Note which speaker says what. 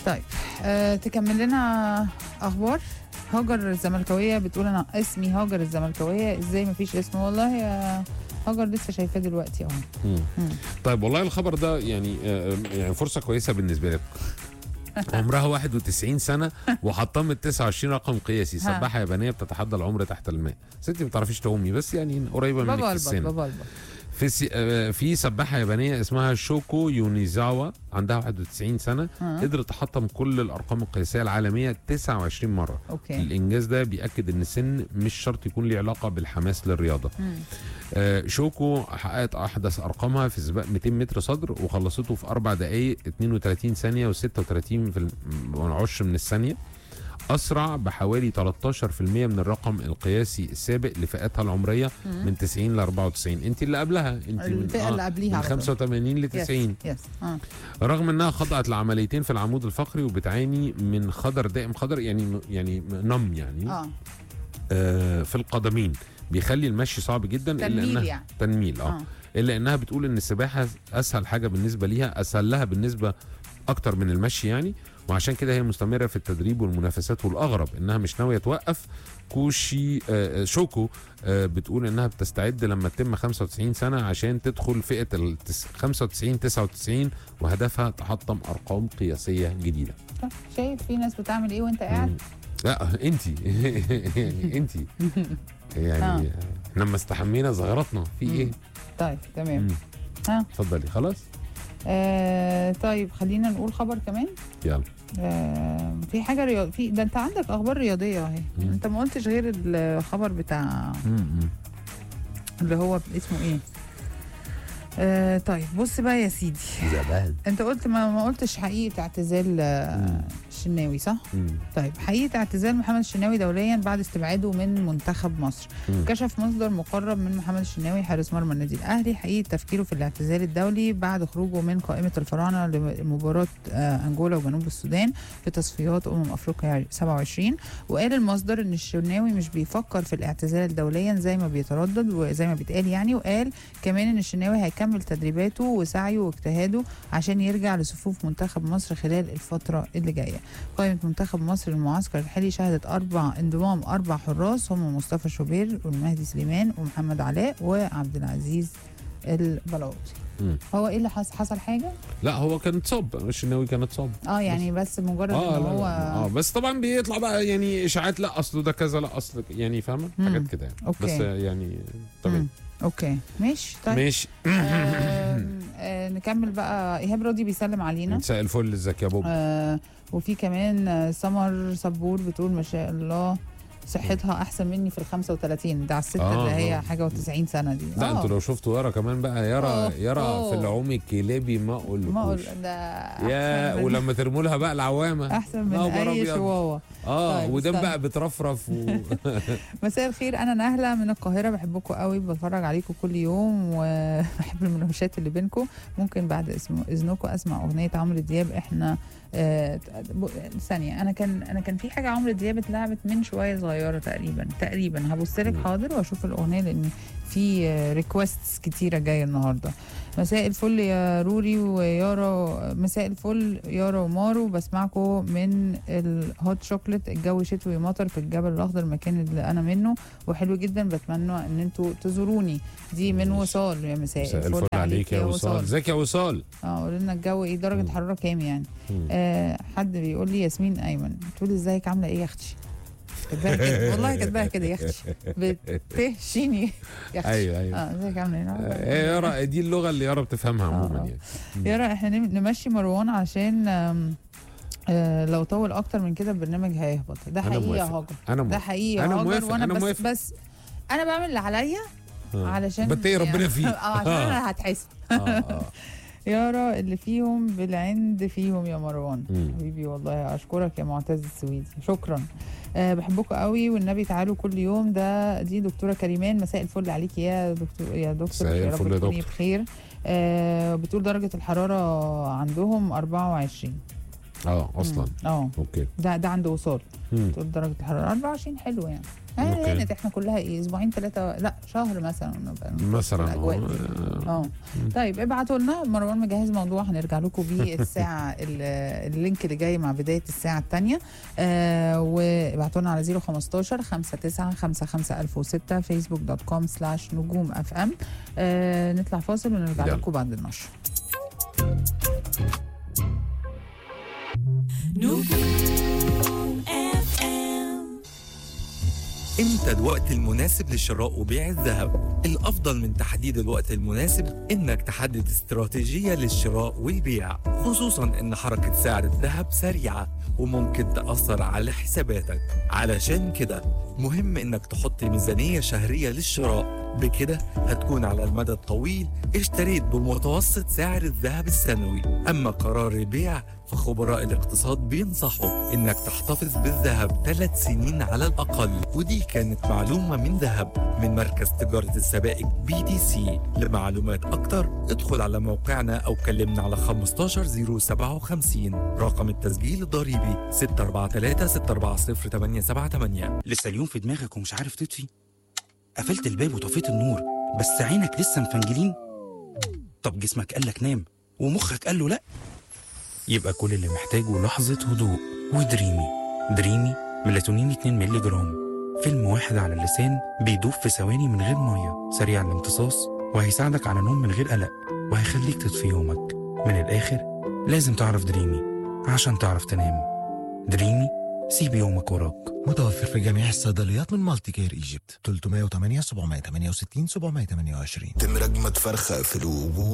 Speaker 1: طيب أه تكمل لنا اخبار هاجر الزملكاويه بتقول انا اسمي هاجر الزملكاويه ازاي ما فيش اسم والله يا هاجر لسه شايفاه دلوقتي اهو
Speaker 2: مم.
Speaker 1: مم.
Speaker 2: طيب والله الخبر ده يعني آه، يعني فرصه كويسه بالنسبه لك عمرها 91 سنه وحطمت 29 رقم قياسي
Speaker 1: ها.
Speaker 2: سباحه يابانيه بتتحدى العمر تحت الماء ستي ما بتعرفيش تعومي بس يعني قريبه منك في
Speaker 1: ببلبط
Speaker 2: السن
Speaker 1: ببلبط
Speaker 2: في سي... آه، في سباحه يابانيه اسمها شوكو يونيزاوا عندها 91 سنه
Speaker 1: ها.
Speaker 2: قدرت تحطم كل الارقام القياسيه العالميه 29 مره
Speaker 1: اوكي
Speaker 2: الانجاز ده بياكد ان السن مش شرط يكون ليه علاقه بالحماس للرياضه
Speaker 1: مم.
Speaker 2: آه، شوكو حققت احدث ارقامها في سباق 200 متر صدر وخلصته في 4 دقائق 32 ثانيه و36 في العشر من الثانيه اسرع بحوالي 13% من الرقم القياسي السابق لفئاتها العمريه
Speaker 1: مم.
Speaker 2: من 90 ل 94 انت اللي قبلها انت من
Speaker 1: الفئه اللي قبليها
Speaker 2: من
Speaker 1: على طول.
Speaker 2: 85 ل 90
Speaker 1: يس اه
Speaker 2: رغم انها خضعت لعمليتين في العمود الفقري وبتعاني من خضر دائم خضر يعني يعني نم يعني
Speaker 1: اه
Speaker 2: آه في القدمين بيخلي المشي صعب جدا الا
Speaker 1: تنميل
Speaker 2: انها
Speaker 1: يعني
Speaker 2: تنميل اه
Speaker 1: اه
Speaker 2: الا انها بتقول ان السباحه اسهل حاجه بالنسبه ليها اسهل لها بالنسبه اكتر من المشي يعني وعشان كده هي مستمره في التدريب والمنافسات والاغرب انها مش ناويه توقف كوشي آه آه، شوكو آه بتقول انها بتستعد لما تتم 95 سنه عشان تدخل فئه ال 95 99 وهدفها تحطم ارقام قياسيه جديده
Speaker 1: طب شايف في ناس بتعمل ايه وانت قاعد
Speaker 2: مم. لا انت يعني انت يعني احنا لما استحمينا زغرتنا في ايه؟
Speaker 1: مم. طيب تمام
Speaker 2: مم.
Speaker 1: ها.
Speaker 2: اتفضلي خلاص
Speaker 1: آه طيب خلينا نقول خبر كمان
Speaker 2: يلا
Speaker 1: آه في حاجه رياض في ده انت عندك اخبار رياضيه اهي
Speaker 2: مم.
Speaker 1: انت ما قلتش غير الخبر بتاع اللي هو اسمه ايه آه طيب بص بقى يا سيدي
Speaker 2: زبال
Speaker 1: انت قلت ما, ما قلتش حقيقه اعتزال آه الشناوي صح طيب حقيقه اعتزال محمد الشناوي دوليا بعد استبعاده من منتخب مصر
Speaker 2: مم.
Speaker 1: كشف مصدر مقرب من محمد الشناوي حارس مرمى النادي الاهلي حقيقه تفكيره في الاعتزال الدولي بعد خروجه من قائمه الفراعنه لمباراه آه، انجولا وجنوب السودان في تصفيات امم افريقيا 27 وقال المصدر ان الشناوي مش بيفكر في الاعتزال دوليا زي ما بيتردد وزي ما بيتقال يعني وقال كمان ان الشناوي هيكمل تدريباته وسعيه واجتهاده عشان يرجع لصفوف منتخب مصر خلال الفتره اللي جايه قائمه منتخب مصر المعسكر الحالي شهدت اربع انضمام اربع حراس هم مصطفى شوبير والمهدي سليمان ومحمد علاء وعبد العزيز البلاوطي
Speaker 2: مم.
Speaker 1: هو ايه اللي حصل حصل حاجه
Speaker 2: لا هو كان اتصاب الشناوي كان اتصاب
Speaker 1: اه يعني بس مجرد
Speaker 2: اه
Speaker 1: ان
Speaker 2: لا
Speaker 1: هو
Speaker 2: لا. اه بس طبعا بيطلع بقى يعني اشاعات لا اصله ده كذا لا اصل يعني فاهمه
Speaker 1: مم.
Speaker 2: حاجات كده يعني
Speaker 1: أوكي.
Speaker 2: بس يعني تمام
Speaker 1: مم. اوكي ماشي طيب
Speaker 2: ماشي
Speaker 1: آم، آه نكمل بقى ايهاب راضي بيسلم علينا
Speaker 2: مساء الفل ازيك يا بوب
Speaker 1: آه وفي كمان آه، سمر صبور بتقول ما شاء الله صحتها احسن مني في ال 35 ده على الست
Speaker 2: آه،
Speaker 1: اللي هي
Speaker 2: آه.
Speaker 1: حاجه و90 سنه دي
Speaker 2: لا
Speaker 1: آه.
Speaker 2: انتوا لو شفتوا يارا كمان بقى يارا
Speaker 1: أوه،
Speaker 2: يارا
Speaker 1: أوه.
Speaker 2: في العوم الكلابي ما
Speaker 1: ما
Speaker 2: اقولكوش
Speaker 1: اقول ده
Speaker 2: يا
Speaker 1: أحسن من-
Speaker 2: ولما ترموا لها بقى العوامه
Speaker 1: احسن من
Speaker 2: نهار
Speaker 1: اي
Speaker 2: أبيض.
Speaker 1: شواوا
Speaker 2: اه
Speaker 1: طيب،
Speaker 2: ودم
Speaker 1: استنى.
Speaker 2: بقى بترفرف و...
Speaker 1: مساء الخير انا نهله من القاهره بحبكم قوي بتفرج عليكم كل يوم وبحب المناقشات اللي بينكم ممكن بعد اسم اذنكم اسمع اغنيه عمرو دياب احنا آه ب- ثانيه انا كان انا كان في حاجه عمرو دياب اتلعبت من شويه صغيره تقريبا تقريبا هبص لك
Speaker 2: مم.
Speaker 1: حاضر واشوف الاغنيه لان في ريكويستس كتيره جايه النهارده مساء الفل يا روري ويارا مساء الفل يارا ومارو بسمعكم من الهوت شوكليت الجو شتوي مطر في الجبل الاخضر المكان اللي انا منه وحلو جدا بتمنى ان انتوا تزوروني دي من
Speaker 2: ماشي.
Speaker 1: وصال يا مساء,
Speaker 2: مساء الفل عليك يا وصال ازيك يا وصال
Speaker 1: اه قولوا لنا الجو ايه درجه
Speaker 2: مم.
Speaker 1: حراره كام يعني
Speaker 2: مم.
Speaker 1: آه حد بيقول لي ياسمين ايمن تقول ازيك عامله ايه يا اختي كاتباها كده والله كاتباها كده يا اختي بتهشيني يا اختي
Speaker 2: ايوه ايوه
Speaker 1: اه ازيك عامله ايه
Speaker 2: آه، يارا دي اللغه اللي يارا بتفهمها عموما
Speaker 1: آه.
Speaker 2: يعني
Speaker 1: يارا احنا نم- نمشي مروان عشان آم، آه لو طول اكتر من كده البرنامج هيهبط ده
Speaker 2: أنا
Speaker 1: حقيقي يا
Speaker 2: موافق.
Speaker 1: هاجر
Speaker 2: انا
Speaker 1: ده
Speaker 2: موافق
Speaker 1: حقيقي يا
Speaker 2: أنا
Speaker 1: هاجر
Speaker 2: موافق،
Speaker 1: وانا
Speaker 2: أنا
Speaker 1: بس
Speaker 2: موافق.
Speaker 1: بس انا بعمل اللي عليا
Speaker 2: آه.
Speaker 1: علشان
Speaker 2: بتقي ربنا فيه
Speaker 1: اه عشان انا هتحاسب
Speaker 2: آه، آه.
Speaker 1: يارا اللي فيهم بالعند فيهم يا مروان
Speaker 2: مم.
Speaker 1: حبيبي والله اشكرك يا معتز السويدي شكرا أه بحبكم قوي والنبي تعالوا كل يوم ده دي دكتوره كريمان مساء الفل عليكي يا دكتور يا دكتور
Speaker 2: مساء
Speaker 1: يا
Speaker 2: الفل
Speaker 1: رب
Speaker 2: يا
Speaker 1: تكوني
Speaker 2: دكتور.
Speaker 1: بخير أه بتقول درجه الحراره عندهم 24
Speaker 2: اه اصلا
Speaker 1: مم. اه
Speaker 2: اوكي
Speaker 1: ده ده عنده وصال
Speaker 2: مم.
Speaker 1: تقول درجه الحراره 24 حلو يعني يعني
Speaker 2: أوكي.
Speaker 1: هانت احنا كلها ايه اسبوعين ثلاثه لا شهر مثلا نبقى نخش في
Speaker 2: مثلا
Speaker 1: الأجواء دي.
Speaker 2: اه
Speaker 1: اه طيب ابعتوا لنا مروان مجهز موضوع هنرجع لكم بيه الساعه ال- اللينك اللي جاي مع بدايه الساعه الثانيه آه وابعتوا لنا على 015 59 55006 فيسبوك دوت كوم سلاش نجوم اف ام آه نطلع فاصل ونرجع
Speaker 2: يلا.
Speaker 1: لكم بعد النشر
Speaker 3: امتى الوقت المناسب لشراء وبيع الذهب الافضل من تحديد الوقت المناسب انك تحدد استراتيجية للشراء والبيع خصوصا ان حركة سعر الذهب سريعة وممكن تأثر على حساباتك علشان كده مهم انك تحط ميزانية شهرية للشراء بكده هتكون على المدى الطويل اشتريت بمتوسط سعر الذهب السنوي اما قرار البيع فخبراء الاقتصاد بينصحوا انك تحتفظ بالذهب ثلاث سنين على الاقل ودي كانت معلومه من ذهب من مركز تجاره السبائك بي دي سي لمعلومات اكتر ادخل على موقعنا او كلمنا على 15057 رقم التسجيل الضريبي 643 640 878
Speaker 4: لسه اليوم في دماغك ومش عارف تطفي قفلت الباب وطفيت النور بس عينك لسه مفنجلين طب جسمك قالك نام ومخك قال له لا يبقى كل اللي محتاجه لحظة هدوء ودريمي دريمي ميلاتونين 2 مللي جرام فيلم واحد على اللسان بيدوب في ثواني من غير مية سريع الامتصاص وهيساعدك على نوم من غير قلق وهيخليك تطفي يومك من الآخر لازم تعرف دريمي عشان تعرف تنام دريمي سيب يومك وراك
Speaker 5: متوفر في جميع الصيدليات من مالتي كير ايجيبت 308 768 728
Speaker 6: تم رجمة فرخة في الوجوه